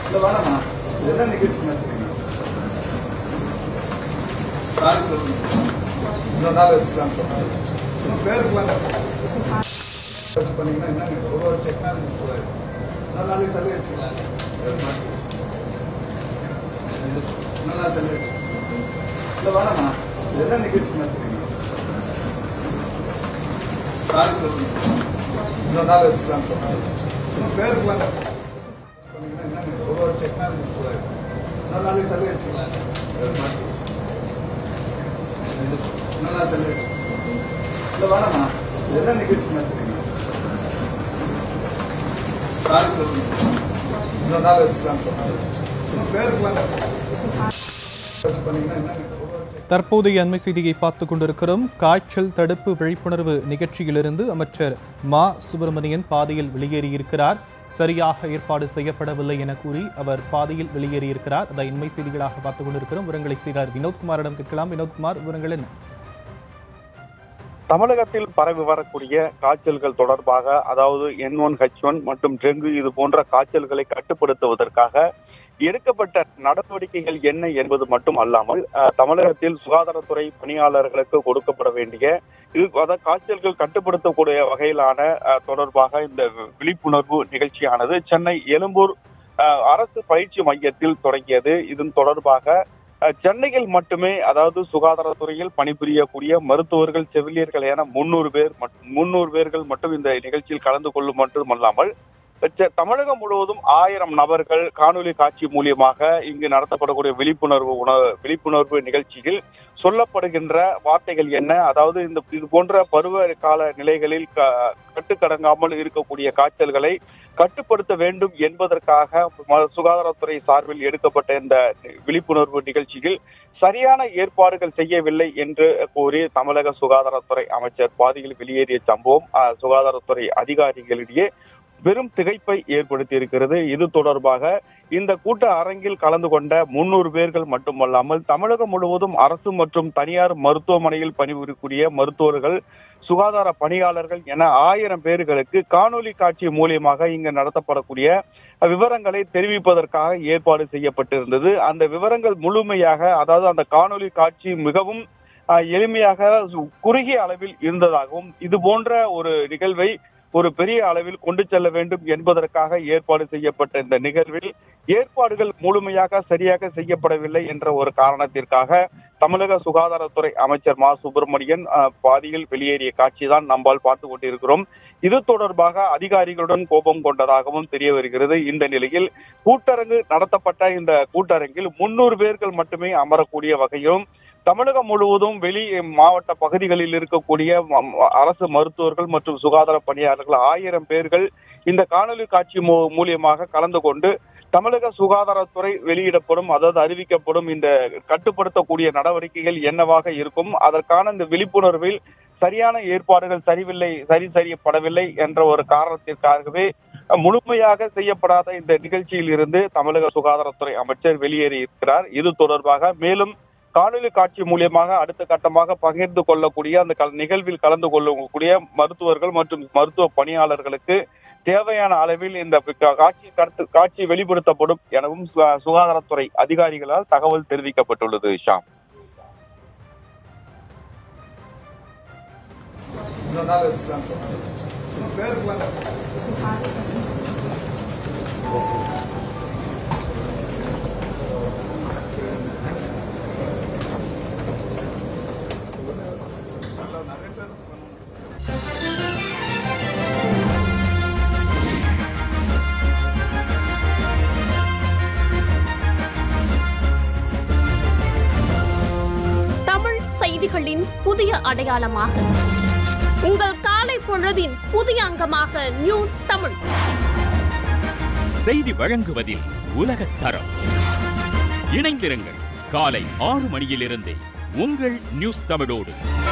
இல்லை வேணாம்மா இது என்ன நிகழ்ச்சி நடத்துறீங்க சாரி சொல்லுங்க இன்னொரு நாள் வச்சுக்கலாம் சொல்லுங்க இன்னும் பேருக்குலாம் வச்சு பண்ணீங்கன்னா என்னங்க ஒரு ஒரு செக்னா கூடாது இன்னொரு நாளைக்கு தள்ளி வச்சுக்கலாம் இன்னொரு நாள் தள்ளி வச்சு இல்லை வேணாம்மா இது என்ன நிகழ்ச்சி நடத்துறீங்க சாரி சொல்லுங்க இன்னொரு நாள் வச்சுக்கலாம் சொல்லுங்க இன்னும் பேருக்குலாம் பண்ணீங்கன்னா என்னங்க ஒரு ஒரு செக்னா கூடாது இன்னொரு நாளைக்கு தள்ளி வச்சுக்கலாம் இன்னொரு நாள் தள்ளி வச்சு இல்லை வேணாம்மா இது என்ன நிகழ்ச்சி நடத்துறீங்க சாரி சொல்லுங்க இன்னொரு நாள் வச்சுக்கலாம் சொல்லுங்க இன்னும் பேருக்குலாம் வச்சு பண்ணீங்கன்னா என்னங்க ஒரு ஒரு செக் தற்போதைய அண்மை செய்தியை பார்த்துக் கொண்டிருக்கிறோம் காய்ச்சல் தடுப்பு விழிப்புணர்வு நிகழ்ச்சியிலிருந்து அமைச்சர் மா சுப்பிரமணியன் பாதையில் வெளியேறியிருக்கிறார் சரியாக ஏற்பாடு செய்யப்படவில்லை என கூறி அவர் பாதையில் வெளியேறியிருக்கிறார் அதை இன்மை செய்திகளாக பார்த்துக் கொண்டிருக்கிறோம் விவரங்களை செய்தார் வினோத்குமாரிடம் கேட்கலாம் வினோத்குமார் விவரங்கள் என்ன தமிழகத்தில் பரவி வரக்கூடிய காய்ச்சல்கள் தொடர்பாக அதாவது என் ஒன் ஹெச் ஒன் மற்றும் டெங்கு இது போன்ற காய்ச்சல்களை கட்டுப்படுத்துவதற்காக எடுக்கப்பட்ட நடவடிக்கைகள் என்ன என்பது மட்டும் அல்லாமல் அஹ், தமிழகத்தில் சுகாதாரத்துறை பணியாளர்களுக்கு கொடுக்கப்பட வேண்டிய இது அதாவது காய்ச்சல்கள் கட்டுப்படுத்தக்கூடிய வகையிலான அஹ், தொடர்பாக இந்த விழிப்புணர்வு நிகழ்ச்சியானது சென்னை எழும்பூர் அஹ், அரசு பயிற்சி மையத்தில் தொடங்கியது இதன் தொடர்பாக அஹ், சென்னையில் மட்டுமே அதாவது சுகாதாரத்துறையில் பணிபுரியக்கூடிய மருத்துவர்கள் செவிலியர்கள் என முன்னூறு பேர் முன்னூறு பேர்கள் மட்டும் இந்த நிகழ்ச்சியில் கலந்து கொள்ளும் மட்டுமல்லாமல் செ- தமிழகம் முழுவதும் ஆயிரம் நபர்கள் காணொலி காட்சி மூலியமாக இங்கு நடத்தப்படக்கூடிய விழிப்புணர்வு உண விழிப்புணர்வு நிகழ்ச்சியில் சொல்லப்படுகின்ற வார்த்தைகள் என்ன அதாவது இந்த இது போன்ற பருவ கால நிலைகளில் க- கட்டுக்கடங்காமல் இருக்கக்கூடிய காய்ச்சல்களை கட்டுப்படுத்த வேண்டும் என்பதற்காக ம- சுகாதாரத்துறை சார்பில் எடுக்கப்பட்ட இந்த விழிப்புணர்வு நிகழ்ச்சியில் சரியான ஏற்பாடுகள் செய்யவில்லை என்று கூறி தமிழக சுகாதாரத்துறை அமைச்சர் பாதியில் வெளியேறிய சம்பவம் அஹ், சுகாதாரத்துறை அதிகாரிகளிடையே பெரும் திகைப்பை ஏற்படுத்தி இருக்கிறது இது தொடர்பாக இந்த கூட்ட அரங்கில் கலந்து கொண்ட முன்னூறு பேர்கள் மட்டுமல்லாமல் தமிழகம் முழுவதும் அரசு மற்றும் தனியார் மருத்துவமனையில் பணிபுரியக்கூடிய மருத்துவர்கள் சுகாதார பணியாளர்கள் என ஆயிரம் பேர்களுக்கு காணொலி காட்சி மூலியமாக இங்கு நடத்தப்படக்கூடிய விவரங்களை தெரிவிப்பதற்காக ஏற்பாடு செய்யப்பட்டிருந்தது அந்த விவரங்கள் முழுமையாக அதாவது அந்த காணொலி காட்சி மிகவும் அஹ், எளிமையாக குறுகிய அளவில் இருந்ததாகவும் இது போன்ற ஒரு நிகழ்வை ஒரு பெரிய அளவில் கொண்டு செல்ல வேண்டும் என்பதற்காக ஏற்பாடு செய்யப்பட்ட இந்த நிகழ்வில் ஏற்பாடுகள் முழுமையாக சரியாக செய்யப்படவில்லை என்ற ஒரு காரணத்திற்காக தமிழக சுகாதாரத்துறை அமைச்சர் மா சுப்பிரமணியன் அஹ், பாதியில் வெளியேறிய காட்சிதான் நம்மால் பார்த்து கொண்டிருக்கிறோம் இது தொடர்பாக அதிகாரிகளுடன் கோபம் கொண்டதாகவும் தெரிய வருகிறது இந்த நிலையில் கூட்டரங்கு நடத்தப்பட்ட இந்த கூட்டரங்கில் முன்னூறு பேர்கள் மட்டுமே அமரக்கூடிய வகையிலும் தமிழகம் முழுவதும் வெளி மாவட்ட பகுதிகளில் இருக்கக்கூடிய ம- ம- அரசு மருத்துவர்கள் மற்றும் சுகாதார பணியாளர்கள் ஆயிரம் பேர்கள் இந்த காணொலி காட்சி மூ- மூலியமாக கலந்து கொண்டு தமிழக சுகாதாரத்துறை வெளியிடப்படும் அதாவது அறிவிக்கப்படும் இந்த கட்டுப்படுத்தக்கூடிய நடவடிக்கைகள் என்னவாக இருக்கும் அதற்கான இந்த விழிப்புணர்வில் சரியான ஏற்பாடுகள் சரிவில்லை சரி செய்யப்படவில்லை என்ற ஒரு காரணத்திற்காகவே முழுமையாக செய்யப்படாத இந்த நிகழ்ச்சியில் இருந்து தமிழக சுகாதாரத்துறை அமைச்சர் வெளியேறி இருக்கிறார் இது தொடர்பாக மேலும் காணொலி காட்சி மூலியமாக அடுத்த கட்டமாக பகிர்ந்து கொள்ளக்கூடிய அந்த கல்- நிகழ்வில் கலந்து கொள்ளக்கூடிய மருத்துவர்கள் மற்றும் மருத்துவ பணியாளர்களுக்கு தேவையான அளவில் இந்த கா- காட்சி கருத்து காட்சி வெளிப்படுத்தப்படும் எனவும் சு- சுகாதாரத்துறை அதிகாரிகளால் தகவல் தெரிவிக்கப்பட்டுள்ளது ஷாம் இன்னொரு நாள் வச்சுக்கலாம் சொல்லுங்க இன்னும் பேருக்குலாம் நிறைய பேர் பண்ணணும் தமிழ் செய்திகளின் புதிய அடையாளமாக உங்கள் காலை பொழுதின் புதிய அங்கமாக நியூஸ் தமிழ் செய்தி வழங்குவதில் உலகத் தரம் இணைந்திருங்கள் காலை ஆறு மணியிலிருந்தே உங்கள் நியூஸ் தமிழோடு